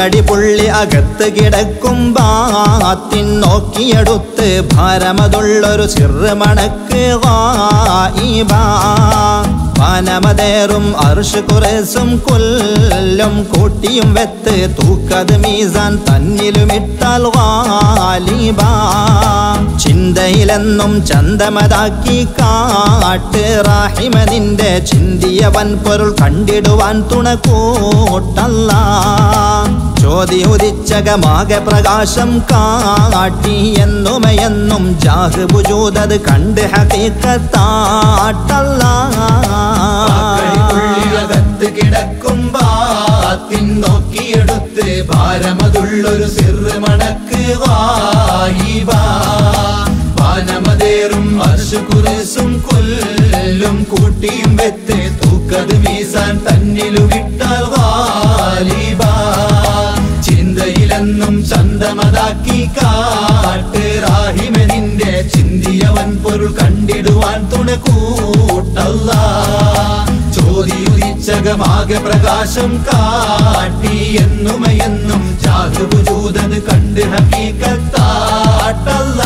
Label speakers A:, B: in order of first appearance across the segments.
A: പന്തടി പുള്ളി അകത്ത് കിടക്കും ബാത്തിൻ നോക്കിയെടുത്ത് ഭാരമതുള്ളൊരു ചെറുമണക്ക് വായിബാ പാനമതേറും അർഷ് കുറേസും കൊല്ലും കൂട്ടിയും വെത്ത് തൂക്കത് മീസാൻ തന്നിലുമിട്ടാൽ വാലിബാ ചിന്തയിലെന്നും ചന്തമതാക്കി കാട്ട് റാഹിമ നിന്റെ ചിന്തിയവൻ പൊരുൾ കണ്ടിടുവാൻ തുണ കൂട്ടല്ല ചോതി ഉദിച്ചകമാകെ പ്രകാശം കാട്ടി എന്നുമയെന്നും ജാഹ് ബുജൂദത് കണ്ട് ഹക്കീക്കത്താട്ടല്ല
B: അകത്ത് കിടക്കും ബാത്തിൻ നോക്കിയെടുത്ത് ഭാരമതുള്ളൊരു സിറ് മണക്ക് വായിവാ പാനമതേറും അർഷ് കുറിസും കൊല്ലും കൂട്ടിയും വെത്ത് തൂക്കത് മീസാൻ തന്നിലു വിട്ടാൽ വാലിബാ ചിന്തയിലെന്നും ചന്തമതാക്കി കാട്ട് റാഹിമനിന്റെ ചിന്തിയവൻ പൊരുൾ കണ്ടിടുവാൻ തുണ കൂട്ടല്ല ചോദിയുദിച്ചകമാകെ പ്രകാശം കാട്ടി എന്നുമയെന്നും ജാഗുജൂതത് കണ്ട് ഹക്കീക്കത്താട്ടല്ല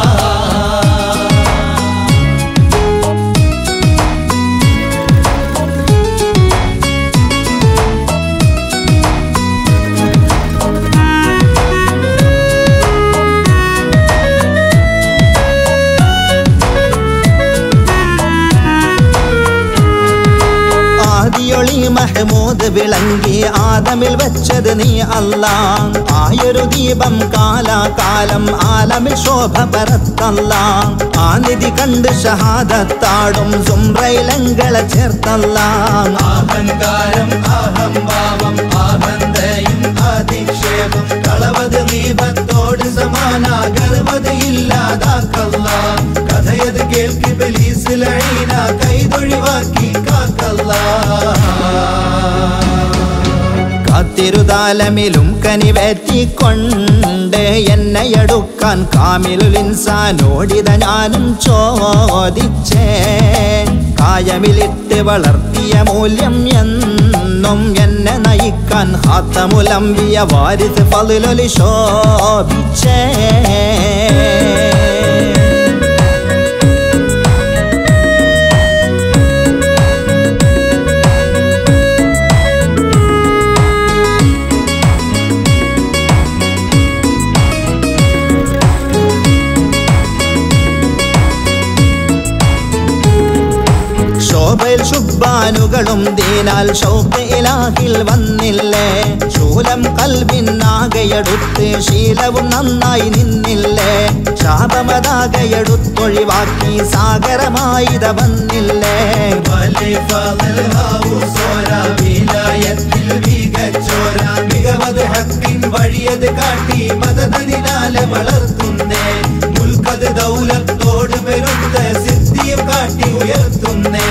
A: ആദിയൊളി മഹമൂദ് വിളങ്ങി ആദമിൽ വെച്ചത് നീ അല്ല ആയൊരു ദീപം കാലാകാലം ആലമിൽ ശോഭ പരത്തല്ല ആ നിധി കണ്ട് ഷഹാദത്താടും സുംറയിലങ്ങളെ ചേർത്തല്ല
B: അഹങ്കാരം അഹംഭാവം ആനന്ദയും അധിക്ഷേപം കളവത് ദീപത്തോട് സമാന ഗർവത ഇല്ലാതാക്കല്ല കഥയത് കേൾക്കി ബലീസിലീന കൈതൊഴിവാക്കി കാക്കല്ല
A: കാത്തിരുതാലമിലും കനിവേറ്റിക്കൊണ്ട് എന്നെ എടുക്കാൻ കാമിലുൽ ഇൻസാനോടിത ഞാനും ചോദിച്ചേ കായമിലിട്ട് വളർത്തിയ മൂല്യം എന്നും എന്നെ നയിക്കാൻ ഹാത്തമുലമ്പിയ വാരിസ് ഫതിലൊലി ശോഭിച്ചേ ശോഭയിൽ ശുഭാനുകളും ദീനാൽ ഷൗക്ക് ഇലാഹിൽ വന്നില്ലേ ശൂലം കൽബിന്നാകെടുത്ത് ശീലവും നന്നായി നിന്നില്ലേ ശാപമതാകെടുത്തൊഴിവാക്കി സാഗരമായിത വന്നില്ലേ
B: വലിയ ഫضل ഹൗസോര വിലായത്തിൽ മികച്ചോര മികവത് ഹക്കിൻ വഴിയത് കാട്ടി മതതിനാലെ വളർത്തുന്നേ മുൽക്കത് ദൗലത്തോട് പെരുത്ത സിദ്ധിയും കാട്ടി ഉയർത്തുന്നേ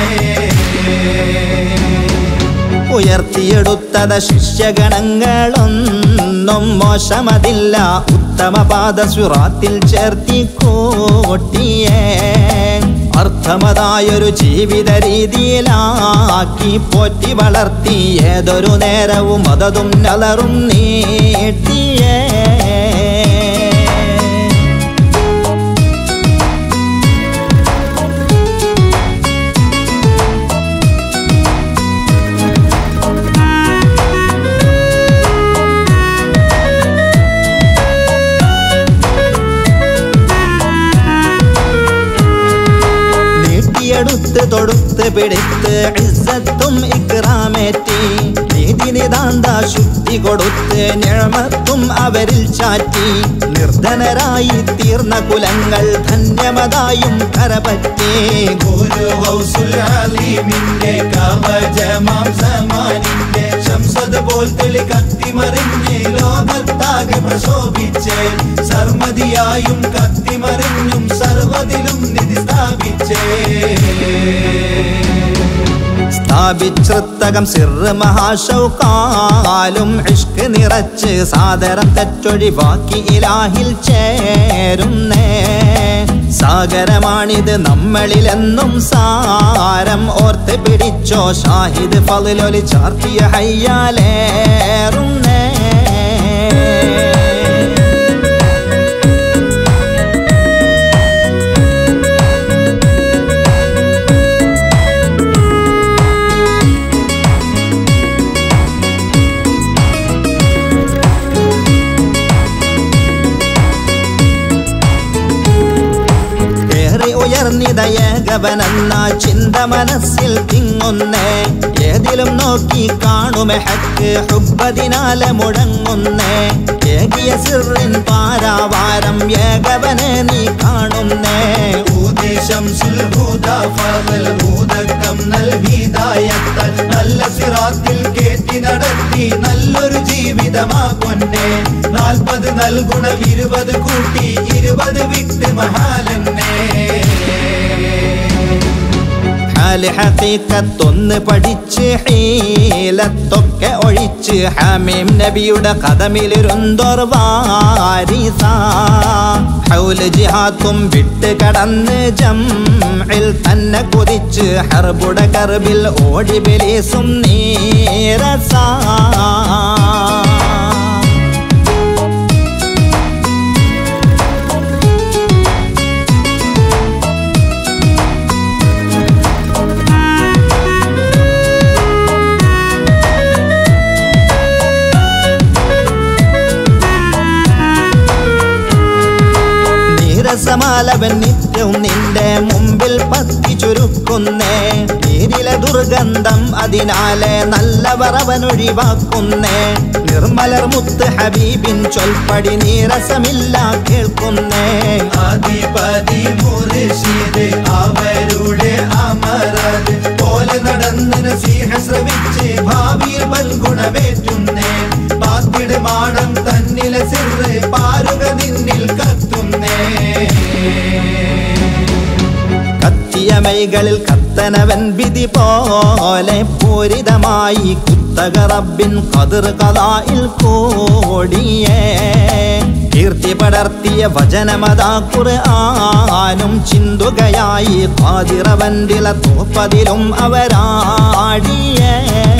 A: ഉയർത്തിയെടുത്തത ശിഷ്യഗണങ്ങളൊന്നും മോശമതില്ല ഉത്തമ പാദസുറാത്തിൽ ചേർത്തി കൂട്ടിയേ അർത്ഥമതായൊരു ജീവിത രീതിയിലാക്കി പോറ്റി വളർത്തി ഏതൊരു നേരവും അതതും നലറും നീട്ടിയേ നീട്ടിയെടുത്ത് തൊടുത്ത് പിടിത്ത് ഇസ്സത്തും ഇക്റാമേറ്റി നീതി നിതാന്ത ശുദ്ധി കൊടുത്ത് ഞഴമത്തും അവരിൽ ചാറ്റി നിർധനരായി തീർന്ന കുലങ്ങൾ ധന്യമതായും കരപറ്റി
B: ഗുരു ഹൗസുൽ അലീമിന്റെ കവചമാം സമാനിന്റെ ശംസത് പോൽ തെളി കത്തിമറിഞ്ഞ് ലോകത്താകെ പ്രശോഭിച്ചേ സർമതിയായും കത്തിമറിഞ്ഞും സർവതിലും നിധി സ്ഥാപിച്ചേ
A: സ്ഥാപിച്ചൃത്തകം സിറ് മഹാശൗക്കാലും ഇഷ്ക് നിറച്ച് സാദരം തെറ്റൊഴിവാക്കി ഇലാഹിൽ ചേരുന്നേ സാഗരമാണിത് നമ്മളിലെന്നും സാരം ഓർത്ത് പിടിച്ചോ ഷാഹിദ് ഫതിലൊലി ചാർത്തിയ ഹയ്യാലേറുന്നേ ഉയർന്നിതയേകവനെന്ന ചിന്ത മനസ്സിൽ തിങ്ങുന്നേ ഏതിലും നോക്കി കാണുമെ ഹക്ക് ഹുബതിനാലെ മുഴങ്ങുന്നേ ഏകിയ സിറിൻ പാരാവാരം ഏകവനെ നീ കാണുന്നേ
B: ഊതി ശംസുൽ ഹുദ ഫളൽ ഭൂതക്കം നൽകിതായത്ത നല്ല സിറാത്തിൽ കേറ്റി നടത്തി നല്ലൊരു ജീവിതമാ കൊന്നെ നാൽപ്പത് നൽകുണം ഇരുപത് കൂട്ടി ഇരുപത് വിട്ട് മഹാലന്നെ
A: ഹാല് ഹഖീഖത്തൊന്ന് പഠിച്ച് ഹീലത്തൊക്കെ ഒഴിച്ച് ഹമീം നബിയുടെ കഥമിലിരുന്നോർ വാരിസ ഹൗല് ജിഹാത്തും വിട്ട് കടന്ന് ജംഇൽ തന്നെ കുതിച്ച് ഹർബുട കർബിൽ ഓടി ബിലീസും നീരസാ നീരസമാലവൻ നിത്യവും നിന്റെ മുമ്പിൽ പത്തി ചുരുക്കുന്നേ നീരിലെ ദുർഗന്ധം അതിനാലെ നല്ലവർ അവനൊഴിവാക്കുന്നേ നിർമ്മലർ മുത്ത് ഹബീബിൻ ചൊൽപ്പടി നീരസമില്ല കേൾക്കുന്നേ
B: ആദിപതി മുർഷിദ് അവരുടെ അമരത് പോലെ നടന്ന് നസീഹ ശ്രമിച്ച് ഭാവിയിൽ വൻഗുണമേറ്റുന്നേ പാത്തിട് മാടം തന്നിലെ സിറ് പാരുക നിന്നിൽ കത്തുന്നേ
A: കത്തിയ മൈകളിൽ കത്തനവൻ വിധി പോലെ പൂരിതമായി കുത്തക റബ്ബിൻ കതിർ കലായിൽ കോടിയേ കീർത്തി പടർത്തിയ വചനമതാ ഖുർആനും ചിന്തുകയായി ഖാദിറവൻഡില തോപ്പതിലും അവരാടിയേ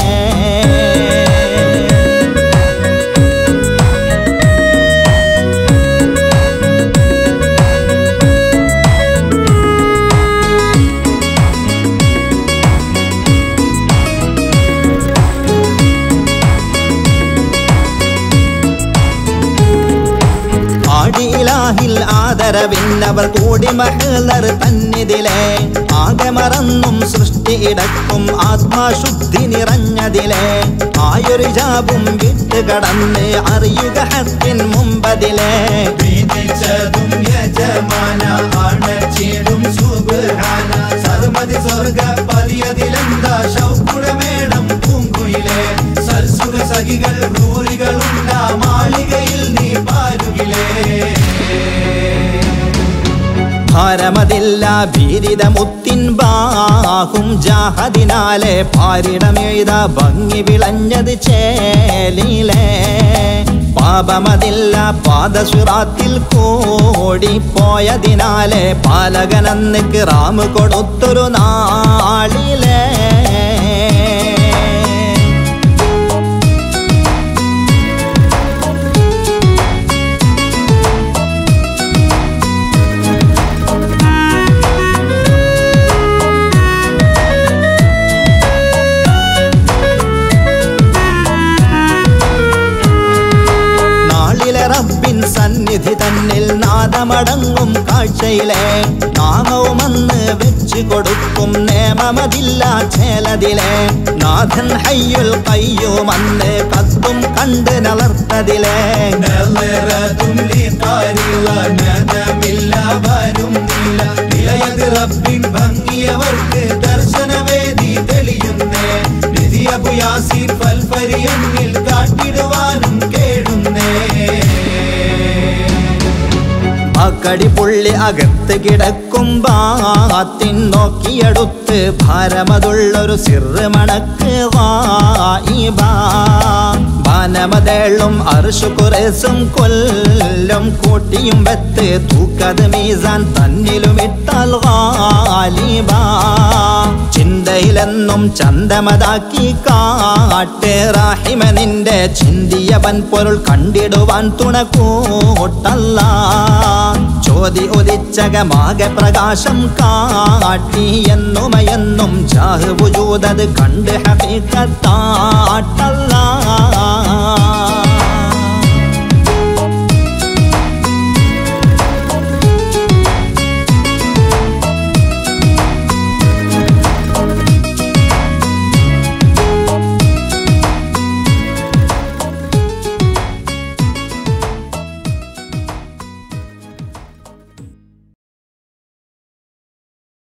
A: ആടിയിലാഹിൽ ആദരവിന്നവർ കൂടി മഹളർ തന്നിതിലെ ആകെ മറന്നും സൃഷ്ടി ഇടക്കും ആത്മാശുദ്ധി നിറഞ്ഞതിലെ ആയൊരു ജാബും വിട്ട് കടന്ന് അറിയുക ഹത്തിൻ മുമ്പതിലെ
B: വീതിച്ചതും യജമാന അണച്ചിടും സുബ്ഹാന സർമതി സ്വർഗ പതിയതിലെന്താ ശൗക്കുടമേണം പൂങ്കുയിലെ സൽസുഖ സഖികൾ റൂറികളുണ്ടാ മാളികയിൽ നീ പാരുകിലേ
A: ഭാരമതില്ല ഭീരിത മുത്തിൻ ബാഹും ജാഹദിനാലെ പാരിടമെഴുത ഭംഗി വിളഞ്ഞത് ചേലിലെ പാപമതില്ല പാദസുറാത്തിൽ കോടി പോയതിനാലെ പാലകനന്ന് കിറാമ് കൊടുത്തൊരു നാളിലേ നാളിലെ റബ്ബിൻ സന്നിധി തന്നിൽ നാദമടങ്ങും കാഴ്ചയിലെ നാമവുമന്ന് വെച്ചു കൊടുക്കും നേമമതില്ല ചേലതിലെ നാഥൻ ഹയ്യുൽ കയ്യുമന്ന് കത്തും കണ്ട് നളർത്തതിലെ
B: നെല്ലറതും ലീതാരില്ല നദമില്ല വരും നില നിലയത് റബ്ബിൻ ഭംഗിയവർക്ക് ദർശനവേദി തെളിയുന്നേ നിധി അബു യാസീർ ഫൽഫരിയന്നിൽ കാട്ടിടുവാനും കേടുന്നേ
A: അക്കടി പുള്ളി അകത്ത് കിടക്കും ബാത്തിൻ നോക്കിയെടുത്ത് ഭാരമതുള്ളൊരു സിറ് മണക്ക് വായിബാ ബാനമതേളും അർഷു കുറേസും കൊല്ലും കൂട്ടിയും വെത്ത് തൂക്കത് മീസാൻ തന്നിലും ഇട്ടാൽ ഗാലിബാ ചിന്തയിലെന്നും ചന്തമതാക്കി കാട്ട് റാഹിമ നിന്റെ ചിന്തിയവൻ പൊരുൾ കണ്ടിടുവാൻ തുണക്കൂട്ടല്ല ചോതി ഉദിച്ചകമാകെ പ്രകാശം കാട്ടി എന്നുമയെന്നും ജാഹ് വുജൂദത് കണ്ട് ഹീക്കത്താട്ടല്ല